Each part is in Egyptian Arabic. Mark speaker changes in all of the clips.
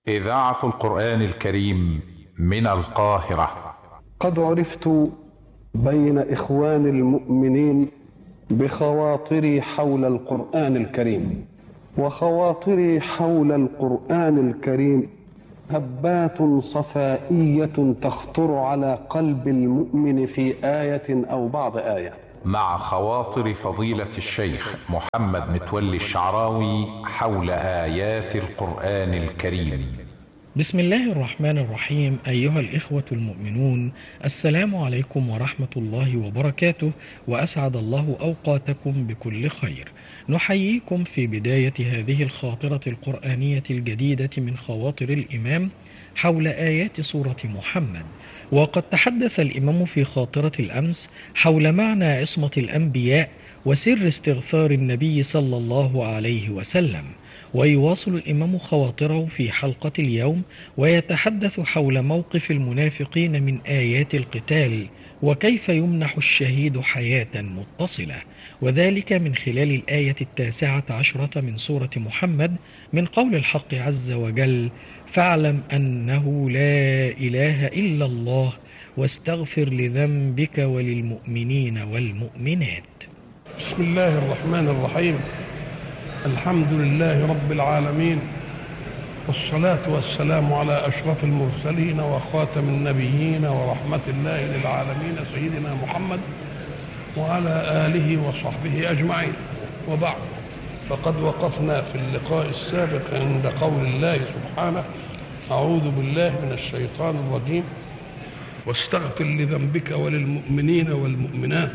Speaker 1: إذاعة القرآن الكريم من القاهرة
Speaker 2: قد عرفت بين إخوان المؤمنين بخواطري حول القرآن الكريم وخواطري حول القرآن الكريم هبات صفائية تخطر على قلب المؤمن في آية أو بعض آية
Speaker 1: مع خواطر فضيلة الشيخ محمد متولي الشعراوي حول آيات القرآن الكريم
Speaker 3: بسم الله الرحمن الرحيم أيها الإخوة المؤمنون السلام عليكم ورحمة الله وبركاته وأسعد الله أوقاتكم بكل خير نحييكم في بداية هذه الخاطرة القرآنية الجديدة من خواطر الإمام حول آيات سورة محمد وقد تحدث الإمام في خاطرة الأمس حول معنى عصمة الأنبياء وسر استغفار النبي صلى الله عليه وسلم ويواصل الإمام خواطره في حلقة اليوم ويتحدث حول موقف المنافقين من آيات القتال وكيف يمنح الشهيد حياة متصلة وذلك من خلال الآية التاسعة عشرة من سورة محمد من قول الحق عز وجل فاعلم أنه لا إله إلا الله واستغفر لذنبك وللمؤمنين والمؤمنات
Speaker 2: بسم الله الرحمن الرحيم الحمد لله رب العالمين والصلاة والسلام على أشرف المرسلين وخاتم النبيين ورحمة الله للعالمين سيدنا محمد وعلى آله وصحبه أجمعين وبعد فقد وقفنا في اللقاء السابق عند قول الله سبحانه أعوذ بالله من الشيطان الرجيم واستغفر لذنبك وللمؤمنين والمؤمنات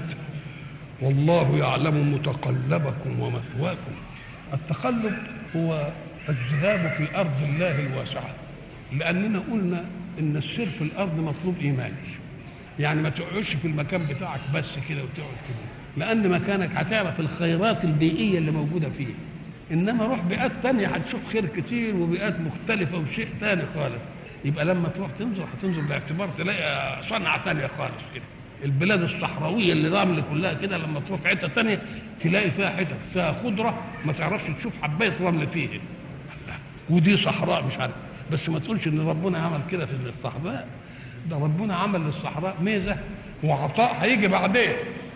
Speaker 2: والله يعلم متقلبكم ومثواكم التقلب هو الذهاب في أرض الله الواسعة لأننا قلنا إن السير في الأرض مطلوب إيماني يعني ما تقعدش في المكان بتاعك بس كده وتقعد كده لأن مكانك هتعرف الخيرات البيئية اللي موجودة فيه إنما روح بيئات تانية هتشوف خير كتير وبيئات مختلفة وشيء تاني خالص يبقى لما تروح تنظر هتنظر باعتبار تلاقي صنعة تانية خالص كده البلاد الصحراويه اللي رمل كلها كده لما تروح في حته تانية تلاقي فيها حتت فيها خضره ما تعرفش تشوف حبايه رمل فيه ودي صحراء مش عارف بس ما تقولش ان ربنا عمل كده في الصحراء ده ربنا عمل للصحراء ميزه وعطاء هيجي بعدين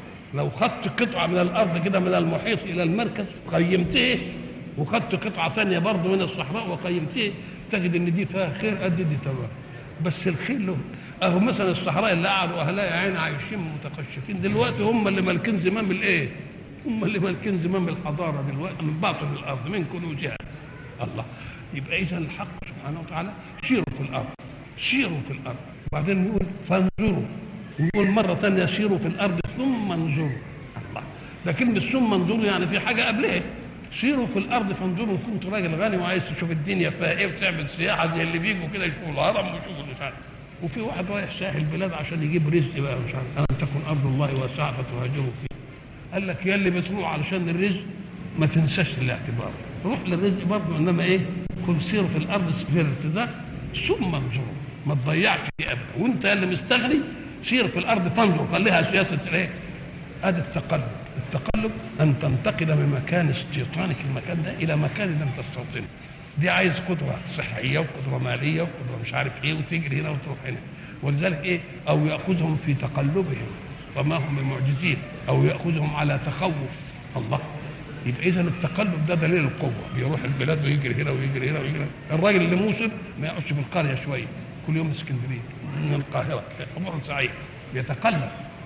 Speaker 2: لو خدت قطعه من الارض كده من المحيط الى المركز قيمته وخدت قطعه تانية برضه من الصحراء وقيمته تجد ان دي فيها خير قد دي تمام بس الخير له اهو مثلا الصحراء اللي قعدوا اهلها يا عيني عايشين متقشفين دلوقتي هم اللي مالكين زمام الايه؟ هم اللي مالكين زمام الحضاره دلوقتي من باطن الارض من كنوزها الله يبقى اذا الحق سبحانه وتعالى سيروا في الارض سيروا في الارض وبعدين يقول فانظروا ويقول مره ثانيه سيروا في الارض ثم انظروا الله ده كلمه ثم انظروا يعني في حاجه قبلها سيروا في الارض فانظروا ان كنت راجل غني وعايز تشوف الدنيا فيها ايه وتعمل سياحه زي اللي بيجوا كده يشوفوا الهرم ويشوفوا مش عارف وفي واحد رايح ساحل البلاد عشان يجيب رزق بقى مش عارف ان تكن ارض الله واسعه فتهاجروا فيه قال لك يا اللي بتروح علشان الرزق ما تنساش الاعتبار روح للرزق برضه انما ايه كن سيروا في الارض في الارتزاق ثم انظروا ما تضيعش ابدا وانت اللي مستغني سير في الارض فانظر خليها سياسه الايه ادي التقلب التقلب ان تنتقل من مكان استيطانك المكان ده الى مكان لم تستوطنه دي عايز قدره صحيه وقدره ماليه وقدره مش عارف ايه وتجري هنا وتروح هنا ولذلك ايه او ياخذهم في تقلبهم فما هم بمعجزين او ياخذهم على تخوف الله يبقى اذا التقلب ده دليل القوه بيروح البلاد ويجري هنا ويجري هنا ويجري هنا الراجل اللي موصل ما يقعدش في القريه شويه كل يوم اسكندريه من القاهره امور سعيد بيتقلب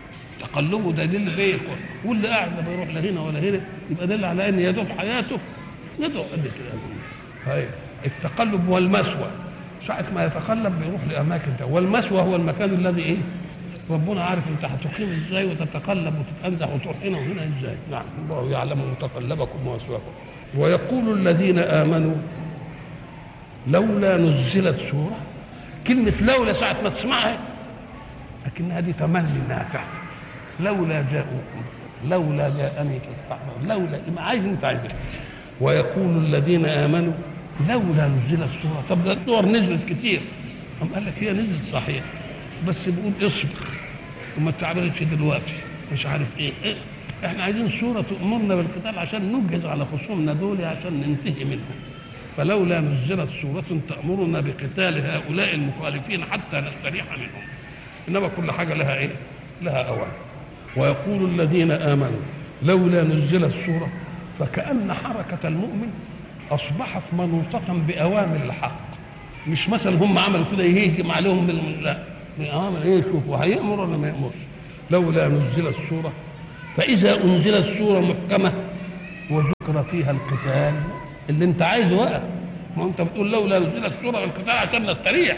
Speaker 2: تقلبه دليل بيه واللي قاعد لا بيروح لا هنا ولا هنا يبقى دل على ان يدوب حياته يدوب قد كده هاي التقلب والمسوى ساعة ما يتقلب بيروح لأماكن ده والمسوى هو المكان الذي إيه؟ ربنا عارف أنت هتقيم إزاي وتتقلب وتتأنزح وتروح هنا وهنا إزاي؟ نعم الله يعلم متقلبكم ومسواكم ويقول الذين آمنوا لولا نزلت سورة كلمة لولا ساعة ما تسمعها لكنها دي تمني إنها تحصل لولا جاءوكم لولا جاءني فاستحضر لولا ما عايز أنت عايز ويقول الذين آمنوا لولا نزلت سورة طب ده السور نزلت كتير أم قال لك هي نزلت صحيح بس بيقول اصبر وما تعملش دلوقتي مش عارف ايه, إيه؟ احنا عايزين سورة تأمرنا بالقتال عشان نجهز على خصومنا دول عشان ننتهي منهم فلولا نزلت سورة تأمرنا بقتال هؤلاء المخالفين حتى نستريح منهم إنما كل حاجة لها إيه؟ لها أوان ويقول الذين آمنوا لولا نزلت سورة فكأن حركة المؤمن أصبحت منوطة بأوامر الحق مش مثلا هم عملوا كده يهجم عليهم بال... لا بأوامر إيه شوفوا هيأمر ولا ما يأمرش لولا نزلت سورة فإذا أنزلت سورة محكمة وذكر فيها القتال اللي أنت عايزه بقى ما أنت بتقول لولا نزلت سورة القتال عشان نستريح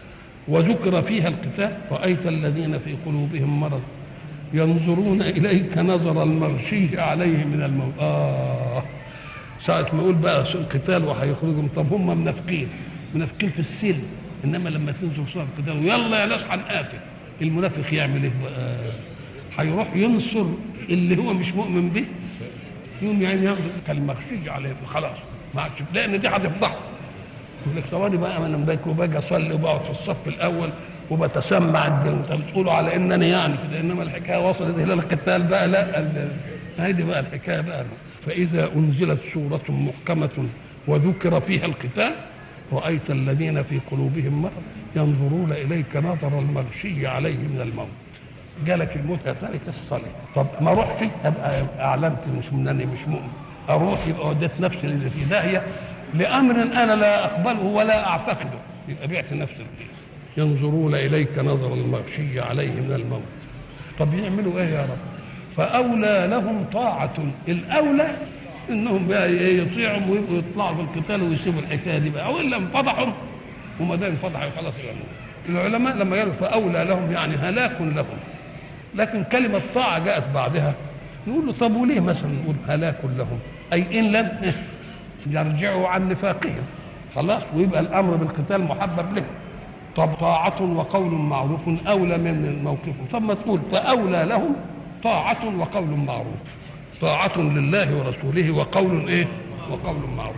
Speaker 2: وذكر فيها القتال رأيت الذين في قلوبهم مرض ينظرون إليك نظر المغشي عليه من الموت آه ساعة ما يقول بقى القتال وهيخرجهم طب هم منافقين منافقين في السلم إنما لما تنزل صورة القتال ويلا يا ناس هنقاتل المنافق يعمل إيه بقى؟ هيروح ينصر اللي هو مش مؤمن به يوم يعني ياخد كالمغشي عليه خلاص ما عادش لأن دي هتفضحه يقول لك ثواني بقى انا باجي وباجي اصلي وبقعد في الصف الاول وبتسمع انت بتقولوا على انني يعني كده انما الحكايه وصلت الى القتال بقى لا هذه بقى الحكايه بقى فاذا انزلت سوره محكمه وذكر فيها القتال رايت الذين في قلوبهم مرض ينظرون اليك نظر المغشي عليه من الموت جالك الموت يا تارك الصلاه طب ما اروحش ابقى اعلنت مش منني مش مؤمن اروح يبقى وديت نفسي اللي في داهيه لامر انا لا اقبله ولا اعتقده يبقى بعت نفسي ينظرون اليك نظر المغشي عليه من الموت طب يعملوا ايه يا رب فاولى لهم طاعه الاولى انهم بقى يطيعوا ويبقوا يطلعوا في القتال ويسيبوا الحكايه دي بقى والا انفضحوا وما دام انفضحوا خلاص يعني العلماء لما قالوا فاولى لهم يعني هلاك لهم لكن كلمه طاعه جاءت بعدها نقول له طب وليه مثلا نقول هلاك لهم اي ان لم يرجعوا عن نفاقهم خلاص ويبقى الامر بالقتال محبب لهم طب طاعة وقول معروف أولى من موقفهم طب ما تقول فأولى لهم طاعة وقول معروف طاعة لله ورسوله وقول إيه وقول معروف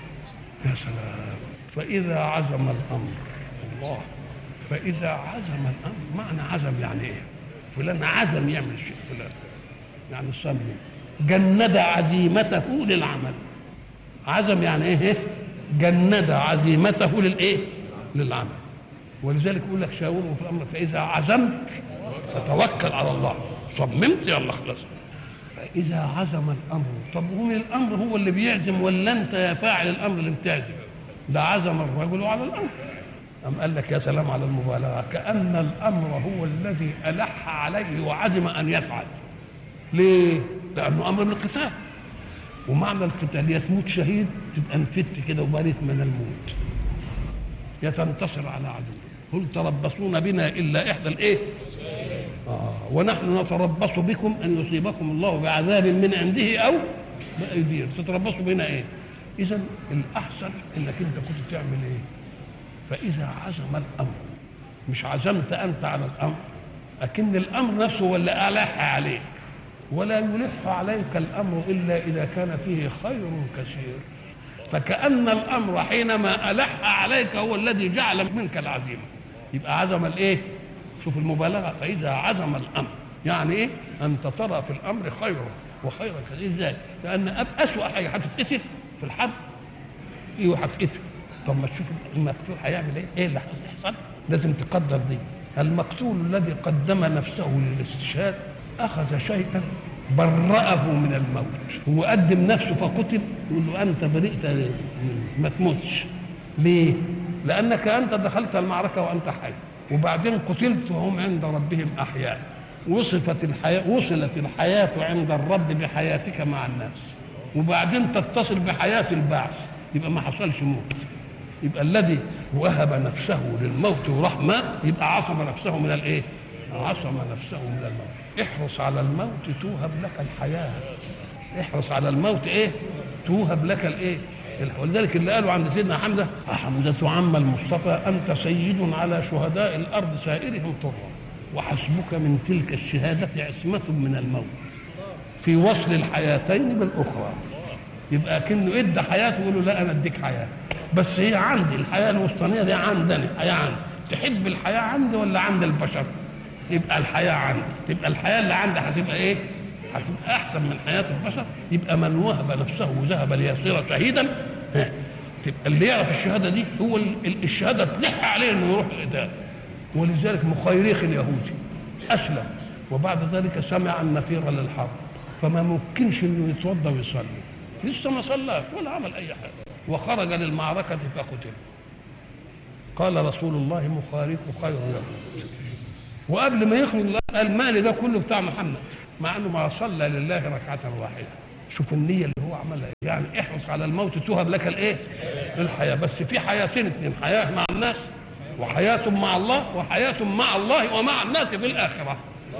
Speaker 2: يا سلام فإذا عزم الأمر الله فإذا عزم الأمر معنى عزم يعني إيه فلان عزم يعمل شيء فلان يعني صمم جند عزيمته للعمل عزم يعني ايه جند عزيمته للايه للعمل ولذلك يقول لك شاوره في الامر فاذا عزمت فتوكل على الله صممت يلا خلاص فاذا عزم الامر طب هو الامر هو اللي بيعزم ولا انت يا فاعل الامر اللي بتعزم ده عزم الرجل على الامر أم قال لك يا سلام على المبالغة كأن الأمر هو الذي ألح عليه وعزم أن يفعل ليه؟ لأنه أمر بالقتال ومعنى القتال يا تموت شهيد تبقى انفدت كده وبريت من الموت يا تنتصر على عدو قل تربصون بنا الا احدى الايه آه ونحن نتربص بكم ان يصيبكم الله بعذاب من عنده او بايديهم تتربصوا بنا ايه اذا الاحسن انك انت كنت تعمل ايه فاذا عزم الامر مش عزمت انت على الامر لكن الامر نفسه هو اللي الح عليك ولا يلح عليك الامر الا اذا كان فيه خير كثير فكأن الأمر حينما ألح عليك هو الذي جعل منك العزيمة يبقى عزم الإيه؟ شوف المبالغة فإذا عزم الأمر يعني إيه؟ أنت ترى في الأمر خيرا وخيرا كثير إزاي؟ لأن أسوأ حاجة هتتقتل في الحرب إيه هتتقتل طب ما تشوف المقتول هيعمل إيه؟ إيه اللي هيحصل؟ لازم تقدر دي المقتول الذي قدم نفسه للاستشهاد أخذ شيئا برأه من الموت هو قدم نفسه فقتل يقول له أنت برئت ما تموتش ليه؟ لأنك أنت دخلت المعركة وأنت حي وبعدين قتلت وهم عند ربهم أحياء وصفت الحياة وصلت الحياة عند الرب بحياتك مع الناس وبعدين تتصل بحياة البعث يبقى ما حصلش موت يبقى الذي وهب نفسه للموت ورحمة يبقى عصم نفسه من الايه؟ عصم نفسه من الموت احرص على الموت توهب لك الحياة احرص على الموت ايه توهب لك الايه ولذلك اللي قالوا عند سيدنا حمزة حمزة عم المصطفى أنت سيد على شهداء الأرض سائرهم طرا وحسبك من تلك الشهادة عصمة من الموت في وصل الحياتين بالأخرى يبقى كأنه ادى حياته يقول له لا أنا أديك حياة بس هي عندي الحياة الوسطانية دي عندنا حياة عندي تحب الحياة عندي ولا عند البشر يبقى الحياة عندي تبقى الحياة اللي عندي هتبقى ايه هتبقى احسن من حياة البشر يبقى من وهب نفسه وذهب ليصير شهيدا تبقى اللي يعرف الشهاده دي هو ال- ال- الشهاده تلح عليه انه يروح القتال ولذلك مخيريخ اليهودي اسلم وبعد ذلك سمع النفير للحرب فما ممكنش انه يتوضا ويصلي لسه ما صلاش ولا عمل اي حاجه وخرج للمعركه فقتل قال رسول الله مخاريق خير يهود وقبل ما يخرج قال المال ده كله بتاع محمد مع انه ما صلى لله ركعه واحده شوف النيه اللي هو عملها إيه. يعني احرص على الموت تهب لك الايه الحياه بس في حياتين اثنين حياه مع الناس وحياه مع الله وحياه مع الله ومع الناس في الاخره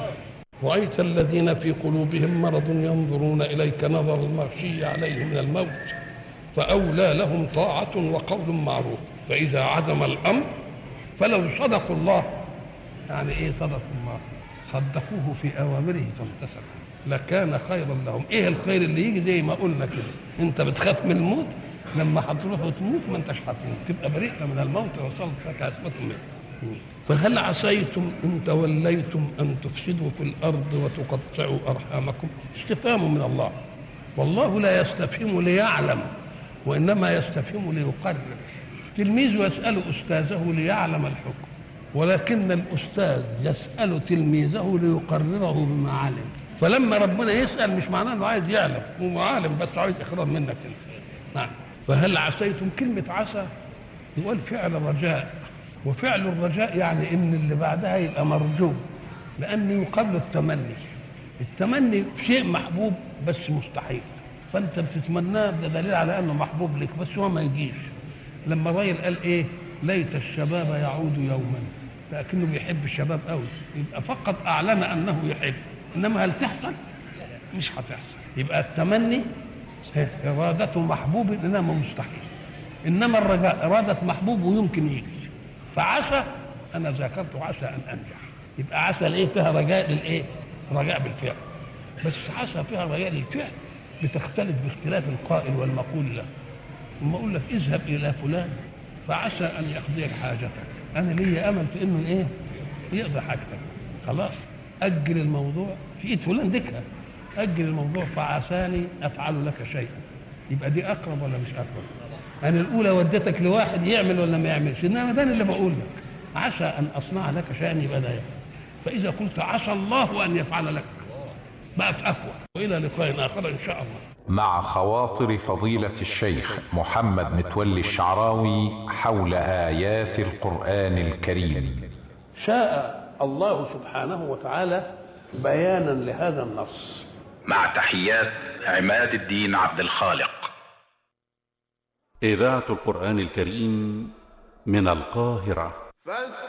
Speaker 2: رأيت الذين في قلوبهم مرض ينظرون إليك نظر المغشي عليه من الموت فأولى لهم طاعة وقول معروف فإذا عزم الأمر فلو صدقوا الله يعني إيه صدقوا الله صدقوه في أوامره فامتثلوا لكان خيرا لهم إيه الخير اللي يجي زي ما قلنا كده أنت بتخاف من الموت لما هتروح وتموت ما انتش هتموت تبقى بريئة من الموت وصلت لك عصمة منه فهل عسيتم ان توليتم ان تفسدوا في الارض وتقطعوا ارحامكم استفهام من الله والله لا يستفهم ليعلم وانما يستفهم ليقرر تلميذ يسال استاذه ليعلم الحكم ولكن الاستاذ يسال تلميذه ليقرره بما علم فلما ربنا يسال مش معناه انه عايز يعلم هو عالم بس عايز اقرار منك انت نعم فهل عسيتم كلمه عسى يقول فعل رجاء وفعل الرجاء يعني ان اللي بعدها يبقى مرجو لان يقابل التمني التمني شيء محبوب بس مستحيل فانت بتتمناه ده دليل على انه محبوب لك بس هو ما يجيش لما الراجل قال ايه ليت الشباب يعود يوما لكنه بيحب الشباب قوي يبقى فقط اعلن انه يحب انما هل تحصل مش هتحصل يبقى التمني إرادة محبوب إنما مستحيل إنما الرجاء إرادة محبوب ويمكن يجي فعسى أنا ذاكرت عسى أن أنجح يبقى عسى الإيه فيها رجاء للإيه؟ رجاء بالفعل بس عسى فيها رجاء للفعل بتختلف باختلاف القائل والمقول له لما أقول لك اذهب إلى فلان فعسى أن يقضيك حاجتك أنا لي أمل في إنه إيه؟ يقضي حاجتك خلاص أجل الموضوع في إيد فلان دكها أجل الموضوع فعساني أفعل لك شيئا يبقى دي أقرب ولا مش أقرب أنا الأولى وديتك لواحد يعمل ولا ما يعملش إنما ده اللي بقول لك عسى أن أصنع لك شيئا يبقى ده يفعل. فإذا قلت عسى الله أن يفعل لك بقت أقوى وإلى لقاء آخر إن شاء الله
Speaker 1: مع خواطر فضيلة الشيخ محمد متولي الشعراوي حول آيات القرآن الكريم
Speaker 2: شاء الله سبحانه وتعالى بيانا لهذا النص
Speaker 1: مع تحيات عماد الدين عبد الخالق
Speaker 4: إذاعة القرآن الكريم من القاهرة
Speaker 5: فاستمعوا